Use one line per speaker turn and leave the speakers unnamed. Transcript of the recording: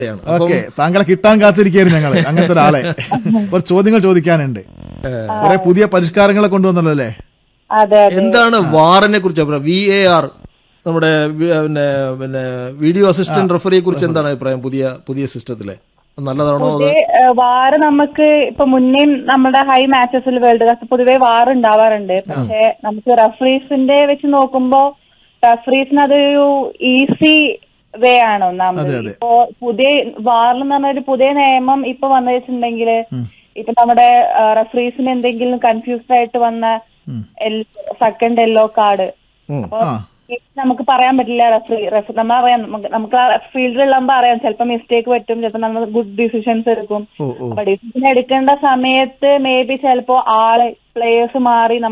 യാണ്. അപ്പം
ഓക്കെ താങ്കളെ കിട്ടാൻ കാത്തിരിക്കുകയായിരുന്നു ഞങ്ങള് അങ്ങനത്തെ ഒരാളെ കുറച്ച് ചോദ്യങ്ങൾ ചോദിക്കാനുണ്ട് കുറെ പുതിയ പരിഷ്കാരങ്ങളെ കൊണ്ടുവന്നല്ലോ അല്ലേ
അതെ അതെ
എന്താണ് വാറിനെ കുറിച്ച് അഭിപ്രായം വി എ ആർ നമ്മുടെ വി- പിന്നെ പിന്നെ വീഡിയോ അസിസ്റ്റന്റ് റെഫറിയെ കുറിച്ച് എന്താണ് അഭിപ്രായം പുതിയ പുതിയ സിസ്റ്റത്തിലെ നല്ലതാണോ അത്
വാറ് നമുക്ക് ഇപ്പൊ മുന്നേ നമ്മുടെ ഹൈ മാച്ചസിൽ വേൾഡ് കപ്പ് പൊതുവെ വാർ ഉണ്ടാവാറുണ്ട് പക്ഷെ നമുക്ക് റഫറീസിന്റെ വെച്ച് നോക്കുമ്പോ റഫറീസിന് അതൊരു ഈസി വേ ആണ് ഒന്നാമത് ഇപ്പോ പുതിയ വാറിൽ എന്ന് പറഞ്ഞ ഒരു പുതിയ നിയമം ഇപ്പൊ വന്നു വെച്ചിട്ടുണ്ടെങ്കിൽ ഇപ്പൊ നമ്മുടെ റഫറീസിന് എന്തെങ്കിലും കൺഫ്യൂസ്ഡ് ആയിട്ട് വന്ന സെക്കൻഡ് യെല്ലോ കാർഡ്
ഉം.
അപ്പൊ നമുക്ക് പറയാൻ പറ്റില്ല റഫറി റഫ് നമ്മളറിയാം നമുക്ക് നമുക്ക് ആ ഫീൽഡിലുള്ളപ്പോൾ അറിയാം ചിലപ്പോൾ മിസ്റ്റേക്ക് പറ്റും ചിലപ്പോൾ നമ്മൾ ഗുഡ് ഡിസിഷൻസ് എടുക്കും
ഓ ഓ
അപ്പൊ ഡിസിഷൻ എടുക്കേണ്ട സമയത്ത് മേ ബി ചിലപ്പോ ആള് പ്ലേയേഴ്സ് മാറി